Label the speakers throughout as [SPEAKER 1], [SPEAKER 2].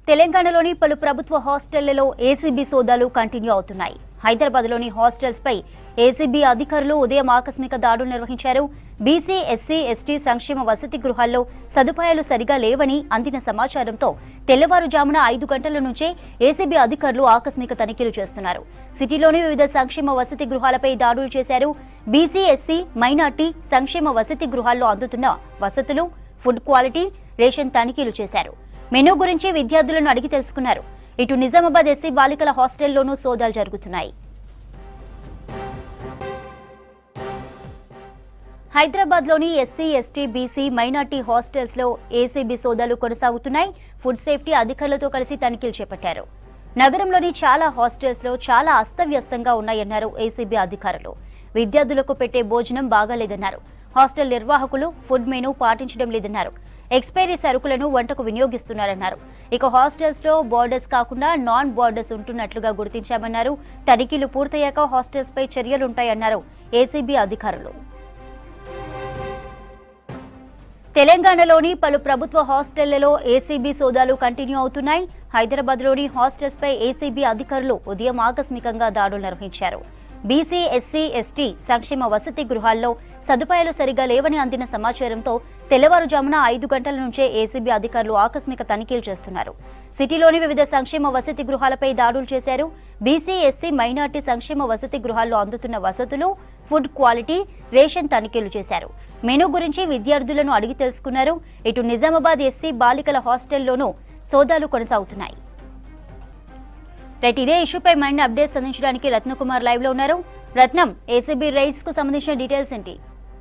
[SPEAKER 1] తెలంగాణలోని పలు ప్రభుత్వ హాస్టళ్లలో ఏసీబీ సోదాలు కంటిన్యూ అవుతున్నాయి హైదరాబాద్లోని హాస్టల్స్ పై ఏసీబీ అధికారులు ఉదయం ఆకస్మిక దాడులు నిర్వహించారు బీసీ ఎస్సీ ఎస్టీ సంక్షేమ వసతి గృహాల్లో సదుపాయాలు సరిగా లేవని అందిన సమాచారంతో తెల్లవారుజామున ఐదు గంటల నుంచే ఏసీబీ అధికారులు ఆకస్మిక తనిఖీలు చేస్తున్నారు సిటీలోని వివిధ సంక్షేమ వసతి గృహాలపై దాడులు చేశారు బీసీ ఎస్సీ మైనార్టీ సంక్షేమ వసతి గృహాల్లో అందుతున్న వసతులు ఫుడ్ క్వాలిటీ రేషన్ తనిఖీలు చేశారు మెనూ గురించి విద్యార్థులను అడిగి తెలుసుకున్నారు ఇటు నిజామాబాద్ ఎస్సీ బాలికల హాస్టల్లోనూ సోదాలు జరుగుతున్నాయి హైదరాబాద్లోని SC ST BC minority hostels లో ఏసీబీ సోదాలు కొనసాగుతున్నాయి ఫుడ్ సేఫ్టీ అధికారులతో కలిసి తనిఖీలు చేపట్టారు నగరంలోని చాలా హాస్టల్స్ లో చాలా అస్తవ్యస్తంగా ఉన్నాయన్నారు ఏసీబీ అధికారులు విద్యార్థులకు పెట్టే భోజనం బాగాలేదన్నారు హాస్టల్ నిర్వాహకులు ఫుడ్ మెనూ పాటించడం లేదన్నారు ఎక్స్పైరీ సరుకులను వంటకు వినియోగిస్తున్నారన్నారు ఇక హాస్టల్స్ లో బోర్డర్స్ కాకుండా నాన్ బోర్డర్స్ ఉంటున్నట్లుగా గుర్తించామన్నారు తనిఖీలు పూర్తయ్యాక హాస్టల్స్ పై చర్యలుంటాయన్నారు ఏసీబీ అధికారులు తెలంగాణలోని పలు ప్రభుత్వ హాస్టళ్లలో ఏసీబీ సోదాలు కంటిన్యూ అవుతున్నాయి హైదరాబాద్లోని హాస్టల్స్ పై ఏసీబీ అధికారులు ఉదయం ఆకస్మికంగా దాడులు నిర్వహించారు బీసీ ఎస్సీ ఎస్టీ సంక్షేమ వసతి గృహాల్లో సదుపాయాలు సరిగా లేవని అందిన సమాచారంతో తెల్లవారుజామున ఐదు గంటల నుంచే ఏసీబీ అధికారులు ఆకస్మిక తనిఖీలు చేస్తున్నారు సిటీలోని వివిధ సంక్షేమ వసతి గృహాలపై దాడులు చేశారు బీసీ ఎస్సీ మైనార్టీ సంక్షేమ వసతి గృహాల్లో అందుతున్న వసతులు ఫుడ్ క్వాలిటీ రేషన్ తనిఖీలు చేశారు మెనూ గురించి విద్యార్థులను అడిగి తెలుసుకున్నారు ఇటు నిజామాబాద్ ఎస్సీ బాలికల హాస్టల్లోనూ సోదాలు కొనసాగుతున్నాయి రైట్ ఇదే ఇష్యూపై మరిన్ని అప్డేట్స్ అందించడానికి రత్నకుమార్ లైవ్ లో ఉన్నారు రత్నం ఏసీబీ రైడ్స్ కు సంబంధించిన డీటెయిల్స్ ఏంటి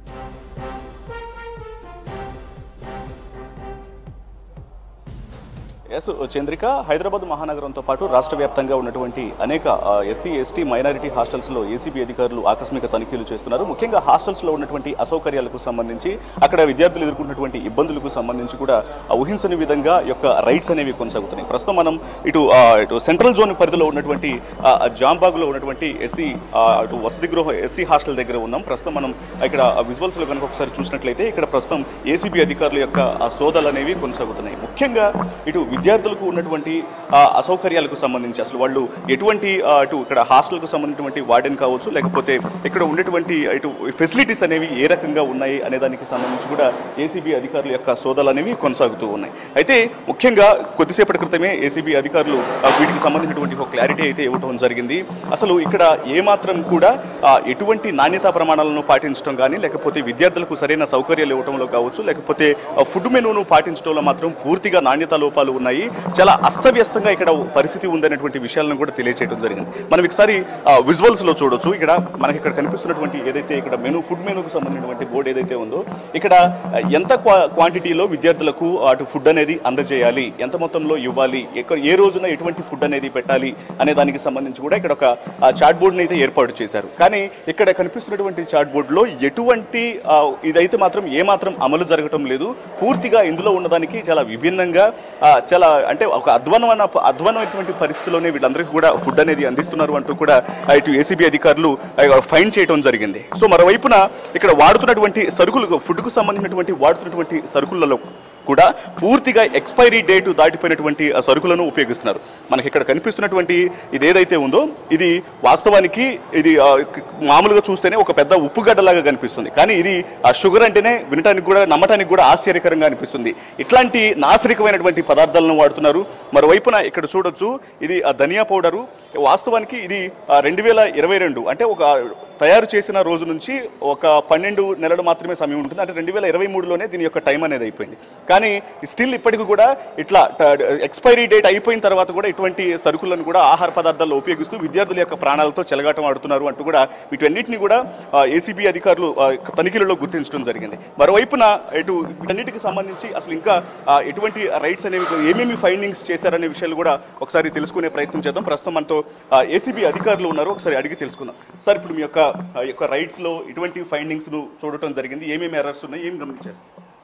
[SPEAKER 2] ఎస్ చంద్రిక హైదరాబాద్ మహానగరంతో పాటు రాష్ట్ర వ్యాప్తంగా ఉన్నటువంటి అనేక ఎస్సీ ఎస్టీ మైనారిటీ హాస్టల్స్లో ఏసీబీ అధికారులు ఆకస్మిక తనిఖీలు చేస్తున్నారు ముఖ్యంగా హాస్టల్స్లో ఉన్నటువంటి అసౌకర్యాలకు సంబంధించి అక్కడ విద్యార్థులు ఎదుర్కొన్నటువంటి ఇబ్బందులకు సంబంధించి కూడా ఆ ఊహించని విధంగా యొక్క రైట్స్ అనేవి కొనసాగుతున్నాయి ప్రస్తుతం మనం ఇటు ఆ, ఇటు సెంట్రల్ జోన్ పరిధిలో ఉన్నటువంటి ఆ, జాంబాగ్లో ఉన్నటువంటి ఎస్సీ ఆ, ఇటు వసతి గృహ ఎస్సీ హాస్టల్ దగ్గర ఉన్నాం ప్రస్తుతం మనం ఇక్కడ విజువల్స్లో కనుక ఒకసారి చూసినట్లయితే ఇక్కడ ప్రస్తుతం ఏసీబీ అధికారుల యొక్క ఆ సోదాలు అనేవి కొనసాగుతున్నాయి ముఖ్యంగా ఇటు విద్యార్థులకు ఉన్నటువంటి ఆ, అసౌకర్యాలకు సంబంధించి అసలు వాళ్ళు ఎటువంటి ఆ, ఇటు ఇక్కడ హాస్టల్కు సంబంధించినటువంటి వార్డెన్ కావచ్చు లేకపోతే ఇక్కడ ఉన్నటువంటి ఇటు ఫెసిలిటీస్ అనేవి ఏ రకంగా ఉన్నాయి అనే దానికి సంబంధించి కూడా ఏసీబీ అధికారుల యొక్క సోదాలు అనేవి కొనసాగుతూ ఉన్నాయి అయితే ముఖ్యంగా కొద్దిసేపటి క్రితమే ఏసీబీ అధికారులు ఆ, వీటికి సంబంధించినటువంటి ఒక క్లారిటీ అయితే ఇవ్వడం జరిగింది అసలు ఇక్కడ ఏమాత్రం కూడా ఆ, ఎటువంటి నాణ్యతా ప్రమాణాలను పాటించడం కానీ లేకపోతే విద్యార్థులకు సరైన సౌకర్యాలు ఇవ్వడంలో కావచ్చు లేకపోతే ఆ, ఫుడ్ మెనూను పాటించడంలో మాత్రం పూర్తిగా నాణ్యతా లోపాలు ఉన్నాయి చాలా అస్తవ్యస్తంగా ఇక్కడ పరిస్థితి ఉందనేటువంటి విషయాలను కూడా తెలియజేయడం జరిగింది మనం ఒకసారి విజువల్స్ లో చూడొచ్చు ఇక్కడ మనకి ఇక్కడ కనిపిస్తున్నటువంటి ఏదైతే ఇక్కడ మెనూ ఫుడ్ మెనూకు సంబంధించినటువంటి బోర్డు ఏదైతే ఉందో ఇక్కడ ఆ, ఎంత క్వా- క్వాంటిటీలో విద్యార్థులకు అటు ఫుడ్ అనేది అందజేయాలి ఎంత మొత్తంలో ఇవ్వాలి ఎక్కడ ఏ రోజున ఎటువంటి ఫుడ్ అనేది పెట్టాలి అనే దానికి సంబంధించి కూడా ఇక్కడ ఒక చాట్ బోర్డుని అయితే ఏర్పాటు చేశారు కానీ ఇక్కడ కనిపిస్తున్నటువంటి చాట్ బోర్డులో ఎటువంటి ఆ, ఇదైతే మాత్రం ఏ మాత్రం అమలు జరగటం లేదు పూర్తిగా ఇందులో ఉన్నదానికి చాలా విభిన్నంగా ఆ, చాలా అంటే ఒక అధ్వానమైన అధ్వానమైనటువంటి పరిస్థితిలోనే వీళ్ళందరికీ కూడా ఫుడ్ అనేది అందిస్తున్నారు అంటూ కూడా ఆ, ఇటు ఏసీబీ అధికారులు ఫైన్ చేయడం జరిగింది సో మరోవైపున ఇక్కడ వాడుతున్నటువంటి సరుకులు ఫుడ్కు సంబంధించినటువంటి వాడుతున్నటువంటి సరుకులలో కూడా పూర్తిగా ఎక్స్పైరీ డేట్ దాటిపోయినటువంటి ఆ సరుకులను ఉపయోగిస్తున్నారు మనకి ఇక్కడ కనిపిస్తున్నటువంటి ఇది ఏదైతే ఉందో ఇది వాస్తవానికి ఇది ఆ, క- మామూలుగా చూస్తేనే ఒక పెద్ద ఉప్పుగడ్డలాగా కనిపిస్తుంది కానీ ఇది ఆ షుగర్ అంటేనే వినటానికి కూడా నమ్మటానికి కూడా ఆశ్చర్యకరంగా అనిపిస్తుంది ఇట్లాంటి నాసిరకమైనటువంటి పదార్థాలను వాడుతున్నారు మరోవైపున ఇక్కడ చూడొచ్చు ఇది ఆ ధనియా పౌడరు వాస్తవానికి ఇది రెండు వేల ఇరవై రెండు అంటే ఒక తయారు చేసిన రోజు నుంచి ఒక పన్నెండు నెలలు మాత్రమే సమయం ఉంటుంది అంటే రెండు వేల ఇరవై మూడులోనే దీని యొక్క టైం అనేది అయిపోయింది కానీ స్టిల్ ఇప్పటికి కూడా ఇట్లా ఎక్స్పైరీ డేట్ అయిపోయిన తర్వాత కూడా ఇటువంటి సరుకులను కూడా ఆహార పదార్థాల్లో ఉపయోగిస్తూ విద్యార్థుల యొక్క ప్రాణాలతో చెలగాటం ఆడుతున్నారు అంటూ కూడా వీటన్నిటిని కూడా ఏసీబీ అధికారులు ఆ, తనిఖీలలో గుర్తించడం జరిగింది మరోవైపున ఇటు వీటన్నిటికి సంబంధించి అసలు ఇంకా ఆ, ఎటువంటి రైట్స్ అనేవి ఏమేమి ఫైండింగ్స్ చేశారనే విషయాలు కూడా ఒకసారి తెలుసుకునే ప్రయత్నం చేద్దాం ప్రస్తుతం మనతో ఏసీబీ అధికారులు ఉన్నారు ఒకసారి అడిగి తెలుసుకుందాం సార్ ఇప్పుడు మీ యొక్క ఆ, యొక్క రైట్స్ లో ఇటువంటి ఫైండింగ్స్ ను చూడటం జరిగింది ఏమేమి ఎర్రర్స్ ఉన్నాయి ఏం గమనించారు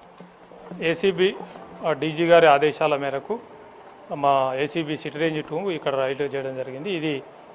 [SPEAKER 3] ఏసీబీ డీజీ గారి ఆదేశాల మేరకు మా ఏసీబీ సిటీ రేంజ్ టూ ఇక్కడ రైడ్ చేయడం జరిగింది ఇది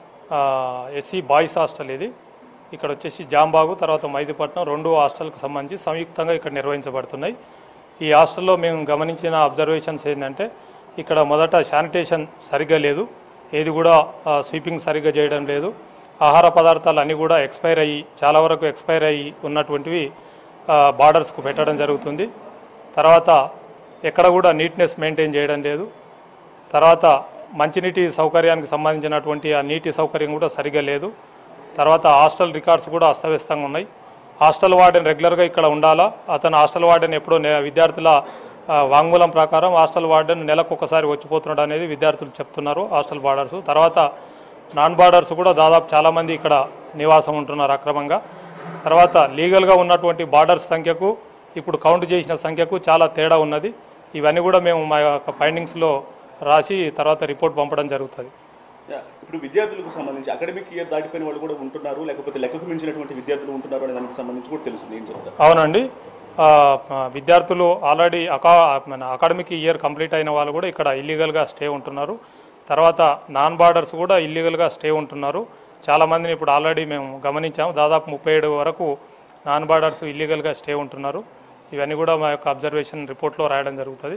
[SPEAKER 3] ఎస్సీ బాయ్స్ హాస్టల్ ఇది ఇక్కడ వచ్చేసి జాంబాగు తర్వాత మైదీపట్నం రెండు హాస్టల్కి సంబంధించి సంయుక్తంగా ఇక్కడ నిర్వహించబడుతున్నాయి ఈ హాస్టల్లో మేము గమనించిన అబ్జర్వేషన్స్ ఏంటంటే ఇక్కడ మొదట శానిటేషన్ సరిగ్గా లేదు ఏది కూడా ఆ, స్వీపింగ్ సరిగ్గా చేయడం లేదు ఆహార పదార్థాలు అన్నీ కూడా ఎక్స్పైర్ అయ్యి చాలా వరకు ఎక్స్పైర్ అయ్యి ఉన్నటువంటివి ఆ, బార్డర్స్కు పెట్టడం జరుగుతుంది తర్వాత ఎక్కడ కూడా నీట్నెస్ మెయింటైన్ చేయడం లేదు తర్వాత మంచినీటి సౌకర్యానికి సంబంధించినటువంటి ఆ నీటి సౌకర్యం కూడా సరిగా లేదు తర్వాత హాస్టల్ రికార్డ్స్ కూడా అస్తవ్యస్తంగా ఉన్నాయి హాస్టల్ వార్డెన్ రెగ్యులర్గా ఇక్కడ ఉండాలా అతను హాస్టల్ వార్డెన్ ఎప్పుడో నె- విద్యార్థుల ఆ, వాంగ్మూలం ప్రకారం హాస్టల్ వార్డెన్ నెలకు ఒకసారి వచ్చిపోతున్నాడు అనేది విద్యార్థులు చెప్తున్నారు హాస్టల్ బార్డర్స్ తర్వాత నాన్ బార్డర్స్ కూడా దాదాపు చాలామంది ఇక్కడ నివాసం ఉంటున్నారు అక్రమంగా తర్వాత లీగల్గా ఉన్నటువంటి బార్డర్స్ సంఖ్యకు ఇప్పుడు కౌంట్ చేసిన సంఖ్యకు చాలా తేడా ఉన్నది ఇవన్నీ కూడా మేము మా యొక్క ఫైండింగ్స్లో రాసి తర్వాత రిపోర్ట్ పంపడం జరుగుతుంది
[SPEAKER 2] యా, ఇప్పుడు విద్యార్థులకు సంబంధించి అకాడమిక్ ఇయర్ దాటిపోయిన వాళ్ళు కూడా ఉంటున్నారు లేకపోతే లెక్కకు మించినటువంటి విద్యార్థులు ఉంటున్నారు అనే దానికి సంబంధించి కూడా తెలుస్తుంది ఏం చెప్తారు
[SPEAKER 3] అవునండి ఆ, ఆ, విద్యార్థులు ఆల్రెడీ అకా మన అకాడమిక్ ఇయర్ కంప్లీట్ అయిన వాళ్ళు కూడా ఇక్కడ ఇల్లీగల్గా స్టే ఉంటున్నారు తర్వాత నాన్ బార్డర్స్ కూడా ఇల్లీగల్గా స్టే ఉంటున్నారు చాలామందిని ఇప్పుడు ఆల్రెడీ మేము గమనించాము దాదాపు ముప్పై ఏడు వరకు నాన్ బార్డర్స్ ఇల్లీగల్గా స్టే ఉంటున్నారు ఇవన్నీ కూడా మా యొక్క అబ్జర్వేషన్ రిపోర్ట్లో రాయడం జరుగుతుంది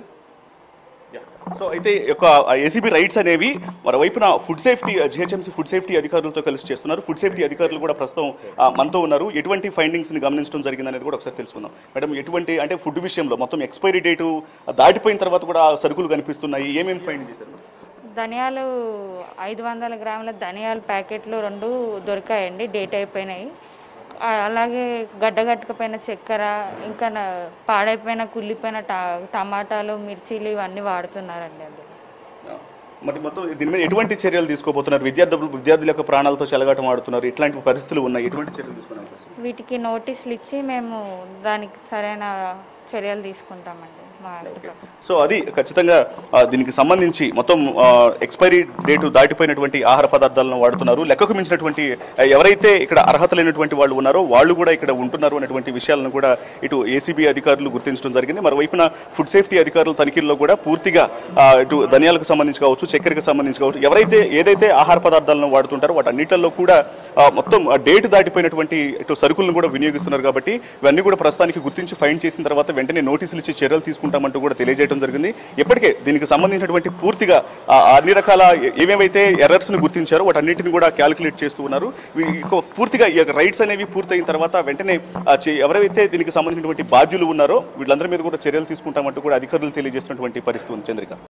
[SPEAKER 2] సో అయితే ఈ యొక్క ఏసీబీ రైట్స్ అనేవి మరోవైపున food safety GHMC food safety అధికారులతో కలిసి చేస్తున్నారు ఫుడ్ సేఫ్టీ అధికారులు కూడా ప్రస్తుతం ఆ, మనతో ఉన్నారు ఎటువంటి ఫైండింగ్స్ ని గమనించడం జరిగింది అనేది కూడా ఒకసారి తెలుసుకుందాం మేడం ఎటువంటి అంటే ఫుడ్ విషయంలో మొత్తం ఎక్స్పైరీ డేటు దాటిపోయిన తర్వాత కూడా సరుకులు కనిపిస్తున్నాయి ఏమేమి ఫైండింగ్ చేశారు
[SPEAKER 4] ధనియాలు ఐదు వందల గ్రాముల ధనియాల ప్యాకెట్లు రెండు దొరికాయండి డేట్ అయిపోయినాయి ఆ, అలాగే గడ్డగట్టుకపోయిన చక్కెర ఇంకా నా- పాడైపోయిన కుళ్ళిపోయిన ట- టమాటాలు మిర్చీలు ఇవన్నీ వాడుతున్నారండి అందులో
[SPEAKER 2] మరి మొత్తం దీని మీద ఎటువంటి చర్యలు తీసుకోబోతున్నారు విద్యార్థులు విద్యార్థుల యొక్క ప్రాణాలతో చెలగాటం ఆడుతున్నారు ఇట్లాంటి పరిస్థితులు ఉన్నాయి ఎటువంటి చర్యలు తీసుకున్నారు
[SPEAKER 4] వీటికి నోటీసులు ఇచ్చి మేము దానికి సరైన చర్యలు తీసుకుంటామండి మా ఇంట్లో
[SPEAKER 2] సో అది ఖచ్చితంగా ఆ, దీనికి సంబంధించి మొత్తం ఎక్స్పైరీ డేటు దాటిపోయినటువంటి ఆహార పదార్థాలను వాడుతున్నారు లెక్కకు మించినటువంటి ఆ, ఎవరైతే ఇక్కడ అర్హత లేనటువంటి వాళ్ళు ఉన్నారో వాళ్ళు కూడా ఇక్కడ ఉంటున్నారు అనేటువంటి విషయాలను కూడా ఇటు ఏసీబీ అధికారులు గుర్తించడం జరిగింది మరోవైపున ఫుడ్ సేఫ్టీ అధికారుల తనిఖీల్లో కూడా పూర్తిగా ఆ, ఇటు ధనియాలకు సంబంధించి కావచ్చు చక్కెరకు సంబంధించి కావచ్చు ఎవరైతే ఏదైతే ఆహార పదార్థాలను వాడుతుంటారో వాటన్నిటిలో కూడా ఆ, మొత్తం ఆ, డేట్ దాటిపోయినటువంటి ఇటు సరుకులను కూడా వినియోగిస్తున్నారు కాబట్టి ఇవన్నీ కూడా ప్రస్తుతానికి గుర్తించి ఫైన్ చేసిన తర్వాత వెంటనే నోటీసులు ఇచ్చి చర్యలు తీసుకుంటామంటూ కూడా తెలియజేయడం జరిగింది ఇప్పటికే దీనికి సంబంధించినటువంటి పూర్తిగా ఆ, అన్ని రకాల ఏ- ఏమేమైతే ఎర్రర్స్ ని గుర్తించారో వాటన్నిటిని కూడా క్యాలిక్యులేట్ చేస్తూ ఉన్నారు వీ- ఇక పూర్తిగా ఈ రైట్స్ అనేవి పూర్తయిన తర్వాత వెంటనే ఆ, చే- ఎవరైతే దీనికి సంబంధించినటువంటి బాధ్యులు ఉన్నారో వీళ్ళందరి మీద కూడా చర్యలు తీసుకుంటామంటూ కూడా అధికారులు తెలియజేస్తున్నటువంటి పరిస్థితి ఉంది చంద్రిక